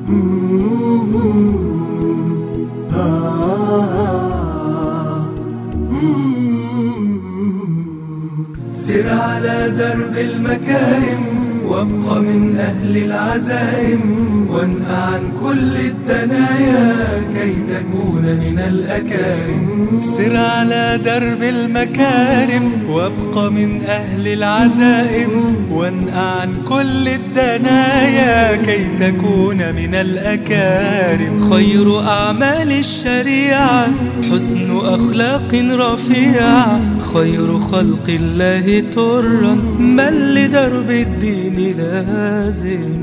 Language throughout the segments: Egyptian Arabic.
سر على درب المكارم وابق من أهل العزائم وانهى عن كل الدنايا كي تكون من الأكارم سر على درب المكارم وابق من أهل العزائم وانهى عن كل الدنايا كي تكون من الأكارم خير أعمال الشريعة حسن أخلاق رفيعة خير خلق الله ترا من لدرب الدين لازم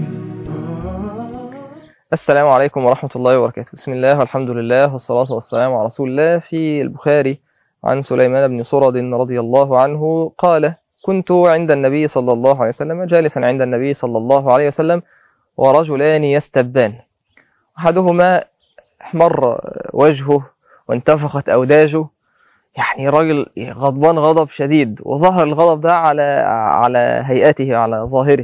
السلام عليكم ورحمة الله وبركاته بسم الله والحمد لله والصلاة والسلام على رسول الله في البخاري عن سليمان بن سرد رضي الله عنه قال كنت عند النبي صلى الله عليه وسلم جالسا عند النبي صلى الله عليه وسلم ورجلان يستبان أحدهما احمر وجهه وانتفخت أوداجه يعني راجل غضبان غضب شديد وظهر الغضب ده على على هيئته على ظاهره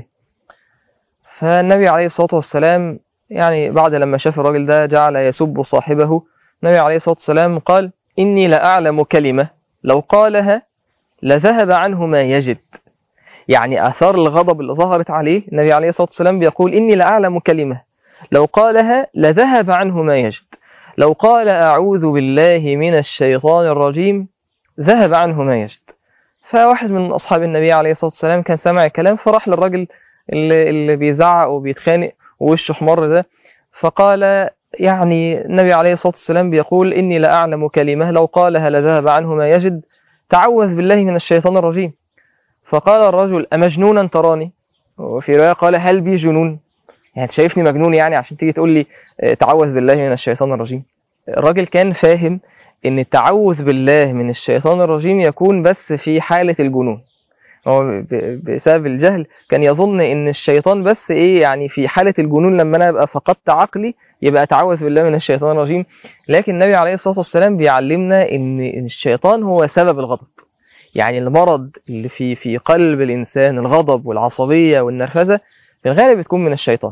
فالنبي عليه الصلاة والسلام يعني بعد لما شاف الراجل ده جعل يسب صاحبه النبي عليه الصلاة والسلام قال إني لأعلم كلمة لو قالها لذهب عنه ما يجد يعني آثار الغضب اللي ظهرت عليه النبي عليه الصلاة والسلام بيقول إني لأعلم كلمة لو قالها لذهب عنه ما يجد لو قال أعوذ بالله من الشيطان الرجيم ذهب عنه ما يجد فواحد من أصحاب النبي عليه الصلاة والسلام كان سمع الكلام فراح للراجل اللي, اللي بيزعق وبيتخانق ووشه احمر ده فقال يعني النبي عليه الصلاة والسلام بيقول إني لأعلم كلمة لو قالها لذهب عنه ما يجد تعوذ بالله من الشيطان الرجيم فقال الرجل أمجنونا تراني وفي رواية قال هل بي جنون يعني شايفني مجنون يعني عشان تيجي تقول لي تعوذ بالله من الشيطان الرجيم الراجل كان فاهم ان التعوذ بالله من الشيطان الرجيم يكون بس في حالة الجنون هو بسبب الجهل كان يظن ان الشيطان بس ايه يعني في حالة الجنون لما انا ابقى فقدت عقلي يبقى اتعوذ بالله من الشيطان الرجيم لكن النبي عليه الصلاة والسلام بيعلمنا ان الشيطان هو سبب الغضب يعني المرض اللي في في قلب الانسان الغضب والعصبية والنرفزة في الغالب بتكون من الشيطان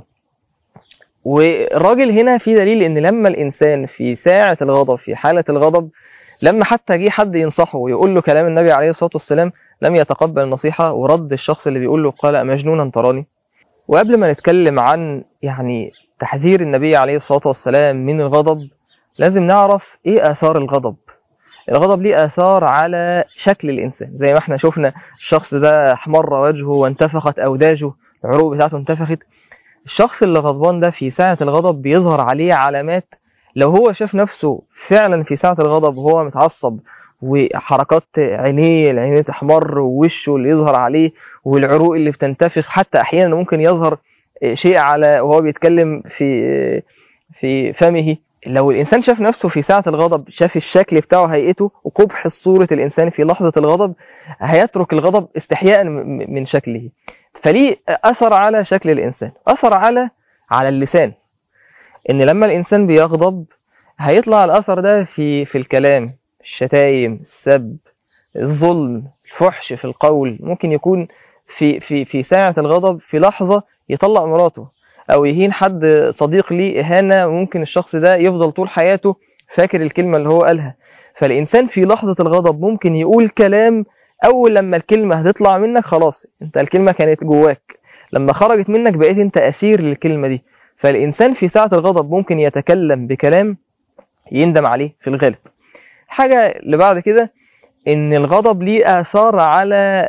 والراجل هنا في دليل ان لما الانسان في ساعة الغضب في حالة الغضب لما حتى جه حد ينصحه ويقول له كلام النبي عليه الصلاة والسلام لم يتقبل النصيحة ورد الشخص اللي بيقول له قال مجنونا تراني وقبل ما نتكلم عن يعني تحذير النبي عليه الصلاة والسلام من الغضب لازم نعرف ايه آثار الغضب الغضب ليه آثار على شكل الإنسان زي ما احنا شفنا الشخص ده احمر وجهه وانتفخت أوداجه العروق بتاعته انتفخت الشخص اللي غضبان ده في ساعة الغضب بيظهر عليه علامات لو هو شاف نفسه فعلا في ساعة الغضب وهو متعصب وحركات عينيه العينين تحمر ووشه اللي يظهر عليه والعروق اللي بتنتفخ حتى احيانا ممكن يظهر شيء على وهو بيتكلم في في فمه لو الانسان شاف نفسه في ساعة الغضب شاف الشكل بتاعه هيئته وقبح صورة الانسان في لحظة الغضب هيترك الغضب استحياء من شكله فليه أثر على شكل الإنسان أثر على على اللسان إن لما الإنسان بيغضب هيطلع الأثر ده في في الكلام الشتايم السب الظلم الفحش في القول ممكن يكون في في في ساعة الغضب في لحظة يطلق مراته أو يهين حد صديق ليه إهانة ممكن الشخص ده يفضل طول حياته فاكر الكلمة اللي هو قالها فالإنسان في لحظة الغضب ممكن يقول كلام اول لما الكلمه هتطلع منك خلاص انت الكلمه كانت جواك لما خرجت منك بقيت انت اسير للكلمه دي فالانسان في ساعه الغضب ممكن يتكلم بكلام يندم عليه في الغالب حاجه اللي بعد كده ان الغضب ليه اثار على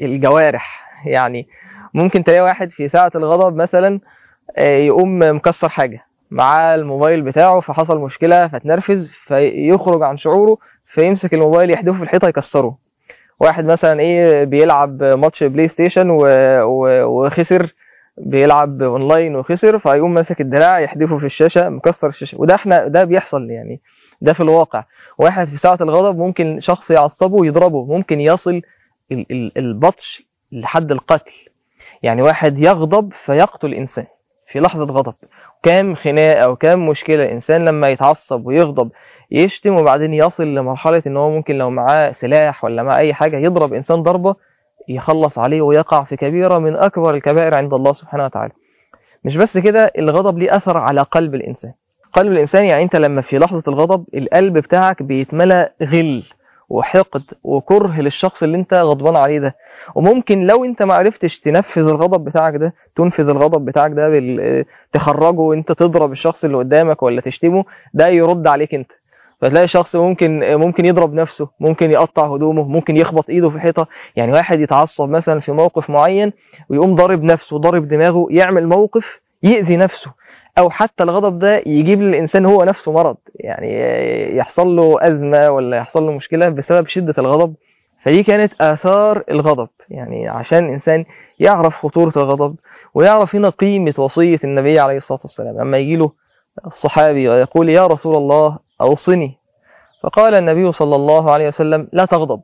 الجوارح يعني ممكن تلاقي واحد في ساعه الغضب مثلا يقوم مكسر حاجه معاه الموبايل بتاعه فحصل مشكله فتنرفز فيخرج عن شعوره فيمسك الموبايل يحدفه في الحيطه يكسره واحد مثلا ايه بيلعب ماتش بلاي ستيشن و... و... وخسر بيلعب اونلاين وخسر فيقوم ماسك الدراع يحدفه في الشاشه مكسر الشاشه وده احنا ده بيحصل يعني ده في الواقع واحد في ساعه الغضب ممكن شخص يعصبه ويضربه ممكن يصل ال... ال... البطش لحد القتل يعني واحد يغضب فيقتل انسان في لحظه غضب كام خناقه او كام مشكله الانسان لما يتعصب ويغضب يشتم وبعدين يصل لمرحلة ان هو ممكن لو معاه سلاح ولا معاه اي حاجة يضرب انسان ضربة يخلص عليه ويقع في كبيرة من اكبر الكبائر عند الله سبحانه وتعالى مش بس كده الغضب ليه أثر على قلب الإنسان قلب الإنسان يعني أنت لما في لحظة الغضب القلب بتاعك بيتملى غل وحقد وكره للشخص اللي انت غضبان عليه ده وممكن لو انت ما عرفتش تنفذ الغضب بتاعك ده تنفذ الغضب بتاعك ده بال... تخرجه وانت تضرب الشخص اللي قدامك ولا تشتمه ده يرد عليك انت فتلاقي شخص ممكن ممكن يضرب نفسه ممكن يقطع هدومه ممكن يخبط ايده في حيطه يعني واحد يتعصب مثلا في موقف معين ويقوم ضارب نفسه ضارب دماغه يعمل موقف يأذي نفسه او حتى الغضب ده يجيب للانسان هو نفسه مرض يعني يحصل له ازمه ولا يحصل له مشكله بسبب شده الغضب فدي كانت اثار الغضب يعني عشان الانسان يعرف خطوره الغضب ويعرف هنا قيمه وصيه النبي عليه الصلاه والسلام اما يجي له الصحابي ويقول يا رسول الله اوصني فقال النبي صلى الله عليه وسلم لا تغضب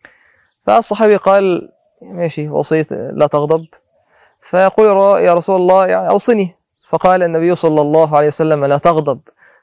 فالصحابي قال ماشي وصيه لا تغضب فيقول يا رسول الله يعني اوصني فقال النبي صلى الله عليه وسلم لا تغضب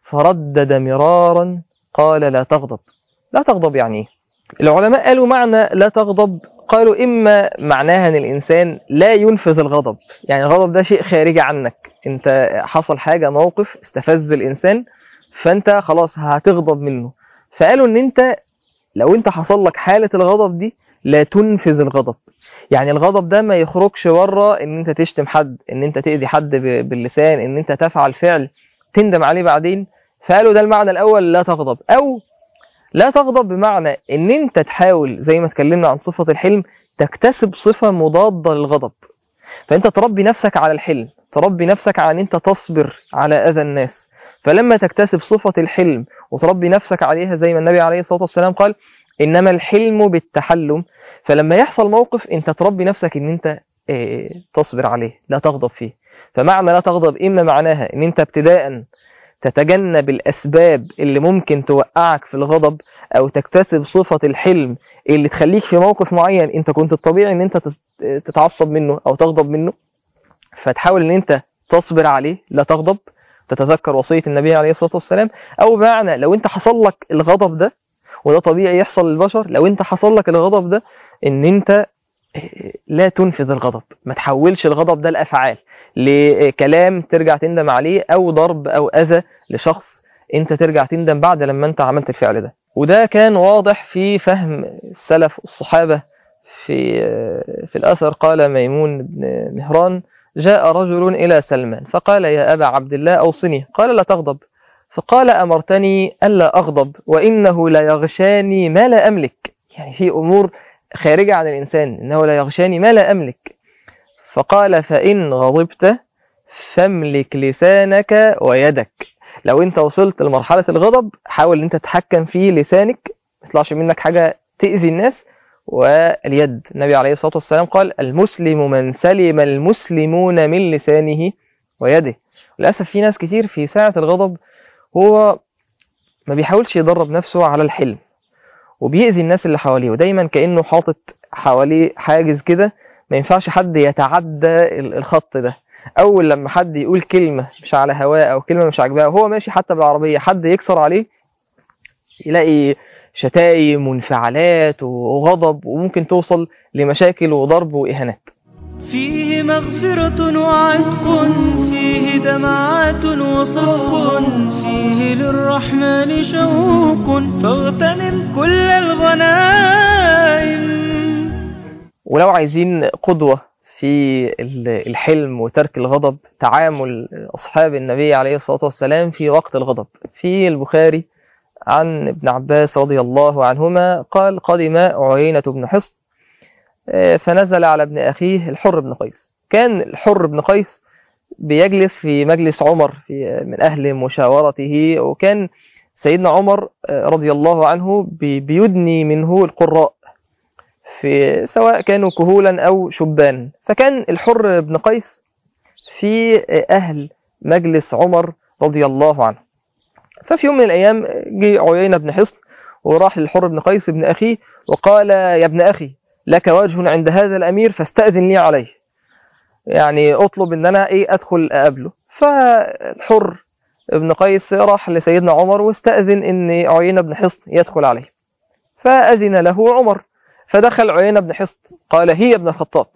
فردد مرارا قال لا تغضب لا تغضب يعني ايه العلماء قالوا معنى لا تغضب قالوا إما معناها أن الإنسان لا ينفذ الغضب يعني الغضب ده شيء خارجي عنك أنت حصل حاجة موقف استفز الإنسان فأنت خلاص هتغضب منه فقالوا أن أنت لو أنت حصل لك حالة الغضب دي لا تنفذ الغضب يعني الغضب ده ما يخرجش بره ان انت تشتم حد ان انت تأذي حد باللسان ان انت تفعل فعل تندم عليه بعدين فقالوا ده المعنى الاول لا تغضب او لا تغضب بمعنى ان انت تحاول زي ما اتكلمنا عن صفة الحلم تكتسب صفة مضادة للغضب فانت تربي نفسك على الحلم تربي نفسك على ان انت تصبر على اذى الناس فلما تكتسب صفة الحلم وتربي نفسك عليها زي ما النبي عليه الصلاة والسلام قال انما الحلم بالتحلم فلما يحصل موقف انت تربي نفسك ان انت اه تصبر عليه لا تغضب فيه فمعنى لا تغضب اما معناها ان انت ابتداء تتجنب الاسباب اللي ممكن توقعك في الغضب او تكتسب صفة الحلم اللي تخليك في موقف معين انت كنت الطبيعي ان انت تتعصب منه او تغضب منه فتحاول ان انت تصبر عليه لا تغضب تتذكر وصية النبي عليه الصلاة والسلام او بمعنى لو انت حصل لك الغضب ده وده طبيعي يحصل للبشر لو انت حصل لك الغضب ده ان انت لا تنفذ الغضب ما تحولش الغضب ده لافعال لكلام ترجع تندم عليه او ضرب او اذى لشخص انت ترجع تندم بعد لما انت عملت الفعل ده وده كان واضح في فهم السلف الصحابة في في الأثر قال ميمون بن مهران جاء رجل إلى سلمان فقال يا أبا عبد الله أوصني قال لا تغضب فقال أمرتني ألا أغضب وإنه لا يغشاني ما لا أملك يعني في أمور خارجة عن الإنسان إنه لا يغشاني ما لا أملك فقال فإن غضبت فاملك لسانك ويدك لو انت وصلت لمرحلة الغضب حاول انت تتحكم في لسانك ما يطلعش منك حاجة تأذي الناس واليد النبي عليه الصلاة والسلام قال المسلم من سلم المسلمون من لسانه ويده للأسف في ناس كتير في ساعة الغضب هو ما بيحاولش يدرب نفسه على الحلم وبيأذي الناس اللي حواليه ودايما كأنه حاطط حواليه حاجز كده ما ينفعش حد يتعدى الخط ده اول لما حد يقول كلمه مش على هواه او كلمه مش عاجباه وهو ماشي حتى بالعربيه حد يكسر عليه يلاقي شتايم وانفعالات وغضب وممكن توصل لمشاكل وضرب واهانات فيه مغفرة وعتق فيه دمعات وصدق فيه للرحمن شوق فاغتنم كل الغنائم ولو عايزين قدوة في الحلم وترك الغضب تعامل أصحاب النبي عليه الصلاة والسلام في وقت الغضب في البخاري عن ابن عباس رضي الله عنهما قال قدم عيينة بن حصن فنزل على ابن أخيه الحر بن قيس كان الحر بن قيس بيجلس في مجلس عمر في من أهل مشاورته وكان سيدنا عمر رضي الله عنه بيدني منه القراء في سواء كانوا كهولا أو شبان فكان الحر بن قيس في أهل مجلس عمر رضي الله عنه ففي يوم من الأيام جه عيينة بن حصن وراح للحر بن قيس بن أخيه وقال يا ابن أخي لك وجه عند هذا الأمير فاستأذن لي عليه يعني أطلب أن أنا إيه أدخل أقابله فالحر ابن قيس راح لسيدنا عمر واستأذن أن عيينة بن حصن يدخل عليه فأذن له عمر فدخل عيينة بن حصن قال هي ابن الخطاب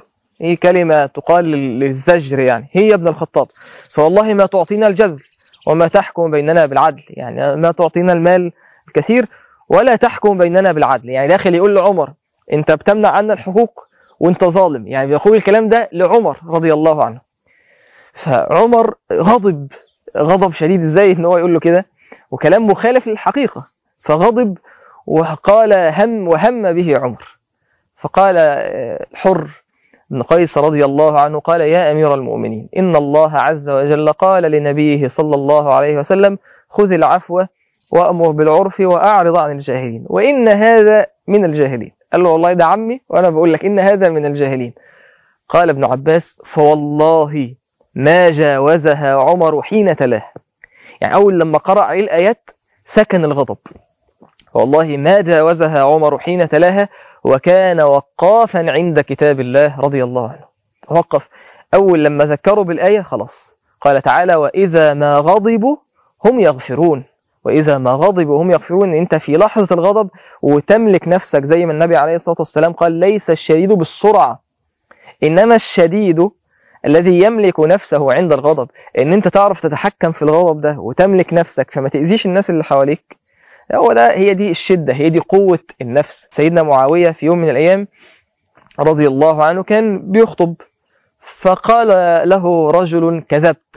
هي كلمة تقال لل- للزجر يعني هي ابن الخطاب فوالله ما تعطينا الجزل وما تحكم بيننا بالعدل يعني ما تعطينا المال الكثير ولا تحكم بيننا بالعدل يعني داخل يقول لعمر انت بتمنع عنا الحقوق وانت ظالم يعني بيقول الكلام ده لعمر رضي الله عنه فعمر غضب غضب شديد ازاي ان هو يقول له كده وكلام مخالف للحقيقة فغضب وقال هم وهم به عمر فقال آه، الحر بن قيس رضي الله عنه قال يا أمير المؤمنين إن الله عز وجل قال لنبيه صلى الله عليه وسلم خذ العفو وأمر بالعرف وأعرض عن الجاهلين وإن هذا من الجاهلين قال له والله ده عمي وأنا بقول لك إن هذا من الجاهلين قال ابن عباس فوالله ما جاوزها عمر حين تلاها يعني أول لما قرأ عليه الآيات سكن الغضب والله ما جاوزها عمر حين تلاها وكان وقافا عند كتاب الله رضي الله عنه وقف أول لما ذكروا بالآية خلاص قال تعالى وإذا ما غضبوا هم يغفرون وإذا ما غضبوا هم يغفرون أنت في لحظة الغضب وتملك نفسك زي ما النبي عليه الصلاة والسلام قال ليس الشديد بالسرعة إنما الشديد الذي يملك نفسه عند الغضب ان انت تعرف تتحكم في الغضب ده وتملك نفسك فما تأذيش الناس اللي حواليك هو ده هي دي الشدة هي دي قوة النفس سيدنا معاوية في يوم من الأيام رضي الله عنه كان بيخطب فقال له رجل كذبت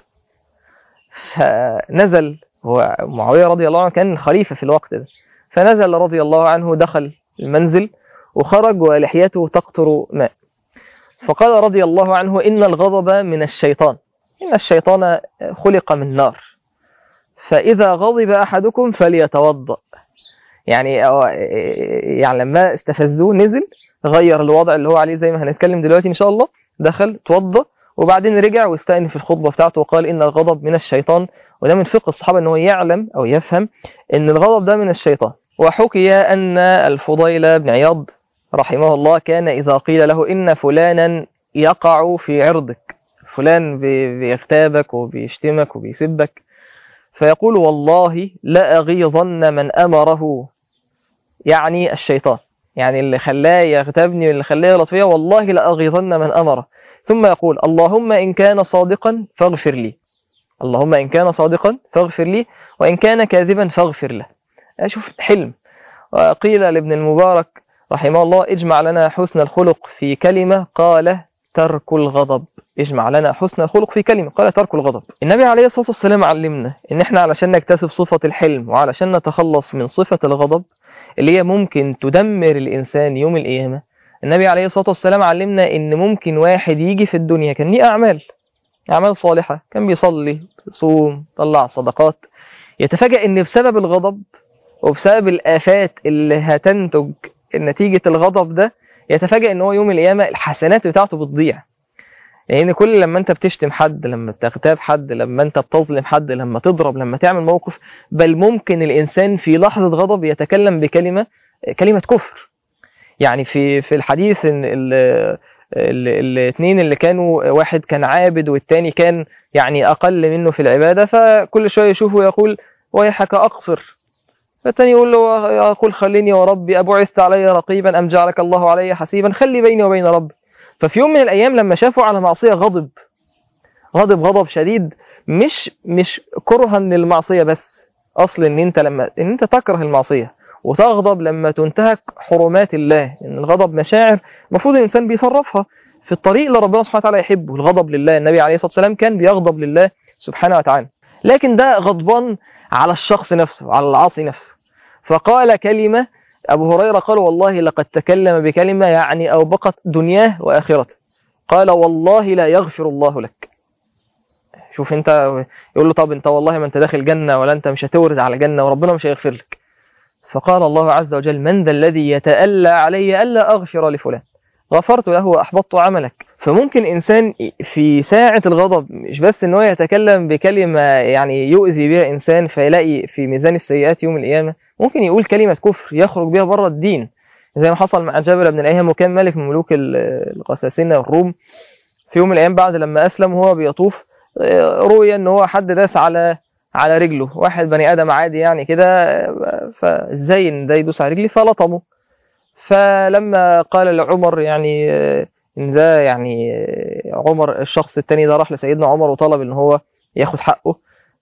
فنزل هو معاوية رضي الله عنه كان خليفة في الوقت ده فنزل رضي الله عنه دخل المنزل وخرج ولحيته تقطر ماء فقال رضي الله عنه إن الغضب من الشيطان إن الشيطان خلق من نار فإذا غضب أحدكم فليتوضأ يعني يعني لما استفزوه نزل غير الوضع اللي هو عليه زي ما هنتكلم دلوقتي إن شاء الله دخل توضأ وبعدين رجع واستأنف في الخطبة بتاعته وقال إن الغضب من الشيطان وده من فقه الصحابة أنه يعلم أو يفهم أن الغضب ده من الشيطان وحكي أن الفضيل بن عياض رحمه الله كان إذا قيل له إن فلانا يقع في عرضك فلان بيغتابك وبيشتمك وبيسبك فيقول والله لا أغيظن من أمره يعني الشيطان يعني اللي خلاه يغتابني واللي خلاه يغلط فيا والله لا أغيظن من أمره ثم يقول اللهم إن كان صادقا فاغفر لي اللهم إن كان صادقا فاغفر لي وإن كان كاذبا فاغفر له أشوف حلم وقيل لابن المبارك رحمه الله اجمع لنا حسن الخلق في كلمة قال ترك الغضب اجمع لنا حسن الخلق في كلمة قال ترك الغضب النبي عليه الصلاة والسلام علمنا ان احنا علشان نكتسب صفة الحلم وعلشان نتخلص من صفة الغضب اللي هي ممكن تدمر الإنسان يوم القيامة النبي عليه الصلاة والسلام علمنا ان ممكن واحد يجي في الدنيا كان ليه أعمال أعمال صالحة كان بيصلي صوم طلع صدقات يتفاجأ ان بسبب الغضب وبسبب الآفات اللي هتنتج نتيجة الغضب ده يتفاجأ ان هو يوم القيامة الحسنات بتاعته بتضيع لان يعني كل لما انت بتشتم حد لما بتغتاب حد لما انت بتظلم حد لما تضرب لما تعمل موقف بل ممكن الانسان في لحظة غضب يتكلم بكلمة كلمة كفر يعني في في الحديث ان الاثنين اللي كانوا واحد كان عابد والتاني كان يعني اقل منه في العبادة فكل شوية يشوفه يقول ويحك اقصر فالتاني يقول له يقول خليني وربي أبعثت علي رقيبا أم جعلك الله علي حسيبا خلي بيني وبين ربي ففي يوم من الأيام لما شافوا على معصية غضب غضب غضب شديد مش مش كرها للمعصية بس أصل إن أنت لما إن أنت تكره المعصية وتغضب لما تنتهك حرمات الله إن الغضب مشاعر المفروض الإنسان بيصرفها في الطريق اللي ربنا سبحانه وتعالى يحبه الغضب لله النبي عليه الصلاة والسلام كان بيغضب لله سبحانه وتعالى لكن ده غضبان على الشخص نفسه على العاصي نفسه فقال كلمة أبو هريرة قال والله لقد تكلم بكلمة يعني أوبقت دنياه وآخرته قال والله لا يغفر الله لك شوف انت يقول له طب انت والله ما انت داخل جنة ولا انت مش هتورد على جنة وربنا مش هيغفر لك فقال الله عز وجل من ذا الذي يتألى علي ألا أغفر لفلان غفرت له وأحبطت عملك فممكن إنسان في ساعة الغضب مش بس إن هو يتكلم بكلمة يعني يؤذي بها إنسان فيلاقي في ميزان السيئات يوم القيامة ممكن يقول كلمة كفر يخرج بها بره الدين زي ما حصل مع جابر بن الأيهم وكان ملك من ملوك الغساسنة والروم في يوم من الأيام بعد لما أسلم وهو بيطوف روي إن هو حد داس على على رجله واحد بني آدم عادي يعني كده فازاي إن ده يدوس على رجلي فلطمه فلما قال لعمر يعني ان ده يعني عمر الشخص التاني ده راح لسيدنا عمر وطلب ان هو ياخد حقه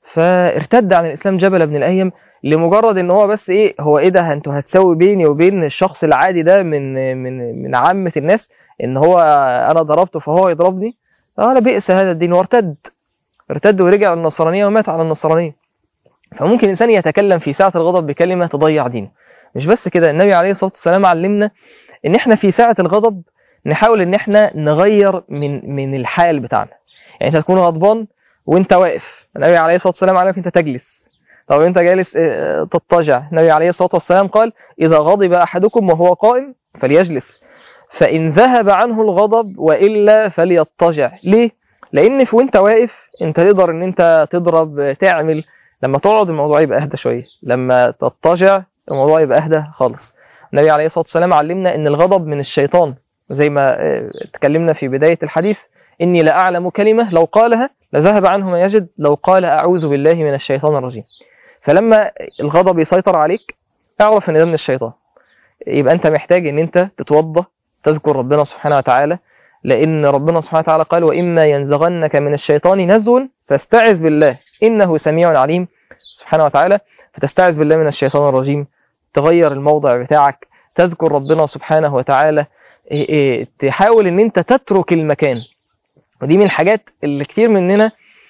فارتد عن الاسلام جبل بن الايم لمجرد ان هو بس ايه هو ايه ده انتوا هتساوي بيني وبين الشخص العادي ده من من من عامه الناس ان هو انا ضربته فهو يضربني قال بئس هذا الدين وارتد ارتد ورجع للنصرانيه ومات على النصرانيه فممكن الانسان يتكلم في ساعه الغضب بكلمه تضيع دينه مش بس كده النبي عليه الصلاه والسلام علمنا ان احنا في ساعه الغضب نحاول ان احنا نغير من من الحال بتاعنا يعني انت تكون غضبان وانت واقف النبي عليه الصلاه والسلام علمك انت تجلس طب انت جالس اه، تضطجع النبي عليه الصلاه والسلام قال اذا غضب احدكم وهو قائم فليجلس فان ذهب عنه الغضب والا فليضطجع ليه لان في وانت واقف انت تقدر ان انت تضرب تعمل لما تقعد الموضوع يبقى اهدى شويه لما تضطجع الموضوع يبقى اهدى خالص النبي عليه الصلاه والسلام علمنا ان الغضب من الشيطان زي ما اه، اتكلمنا في بدايه الحديث اني لاعلم كلمه لو قالها لذهب عنه ما يجد لو قال اعوذ بالله من الشيطان الرجيم فلما الغضب يسيطر عليك اعرف ان ده من الشيطان يبقى انت محتاج ان انت تتوضى تذكر ربنا سبحانه وتعالى لان ربنا سبحانه وتعالى قال واما ينزغنك من الشيطان نزغ فاستعذ بالله انه سميع عليم سبحانه وتعالى فتستعذ بالله من الشيطان الرجيم تغير الموضع بتاعك تذكر ربنا سبحانه وتعالى إيه إيه تحاول ان انت تترك المكان ودي من الحاجات اللي كتير مننا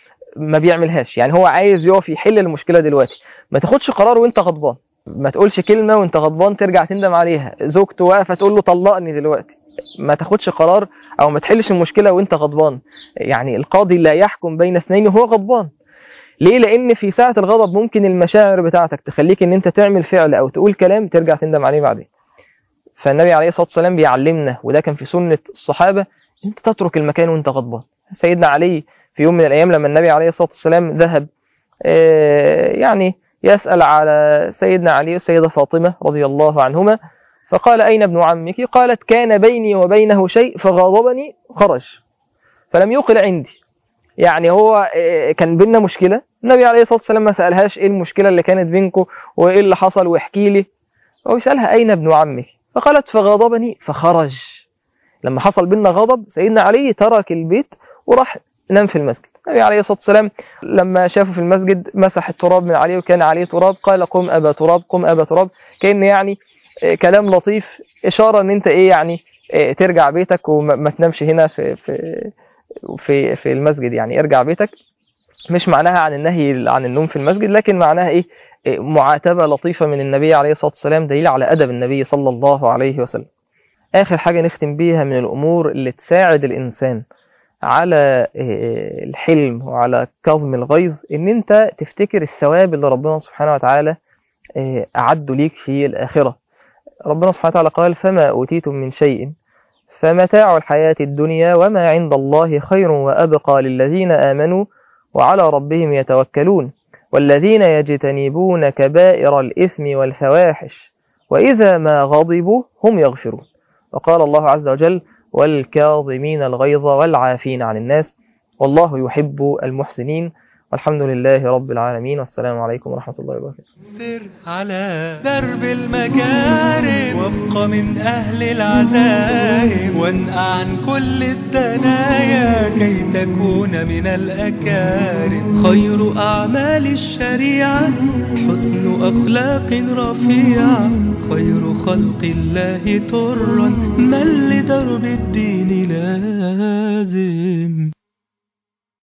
ما بيعملهاش يعني هو عايز يقف يحل المشكله دلوقتي ما تاخدش قرار وانت غضبان ما تقولش كلمه وانت غضبان ترجع تندم عليها زوجته واقفه تقول له طلقني دلوقتي ما تاخدش قرار او ما تحلش المشكله وانت غضبان يعني القاضي لا يحكم بين اثنين وهو غضبان ليه لان في ساعه الغضب ممكن المشاعر بتاعتك تخليك ان انت تعمل فعل او تقول كلام ترجع تندم عليه بعدين فالنبي عليه الصلاه والسلام بيعلمنا وده كان في سنه الصحابه انت تترك المكان وانت غضبان سيدنا علي في يوم من الايام لما النبي عليه الصلاه والسلام ذهب آه، يعني يسال على سيدنا علي والسيده فاطمه رضي الله عنهما فقال اين ابن عمك قالت كان بيني وبينه شيء فغاضبني خرج فلم يقل عندي يعني هو آه، كان بينا مشكله النبي عليه الصلاه والسلام ما سالهاش ايه المشكله اللي كانت بينكم وايه اللي حصل واحكي لي هو يسالها اين ابن عمك فقالت فغاضبني فخرج لما حصل بينا غضب سيدنا علي ترك البيت وراح نام في المسجد النبي عليه الصلاة والسلام لما شافه في المسجد مسح التراب من عليه وكان عليه تراب قال قم أبا تراب قم أبا تراب كأن يعني آه، كلام لطيف إشارة إن أنت إيه يعني آه، ترجع بيتك وما ما تنامش هنا في في في في المسجد يعني ارجع بيتك مش معناها عن النهي عن النوم في المسجد لكن معناها إيه آه، معاتبة لطيفة من النبي عليه الصلاة والسلام دليل على أدب النبي صلى الله عليه وسلم آخر حاجة نختم بيها من الأمور اللي تساعد الإنسان على آه، الحلم وعلى كظم الغيظ ان انت تفتكر الثواب اللي ربنا سبحانه وتعالى آه، اعده ليك في الاخره ربنا سبحانه وتعالى قال فما اوتيتم من شيء فمتاع الحياه الدنيا وما عند الله خير وابقى للذين امنوا وعلى ربهم يتوكلون والذين يجتنبون كبائر الاثم والفواحش واذا ما غضبوا هم يغفرون وقال الله عز وجل والكاظمين الغيظ والعافين عن الناس والله يحب المحسنين والحمد لله رب العالمين والسلام عليكم ورحمة الله وبركاته سر على درب المكارم وابق من أهل العزائم وانقع عن كل الدنايا كي تكون من الأكارم خير أعمال الشريعة حسن أخلاق رفيعة خير خلق الله ترا من لدرب الدين لازم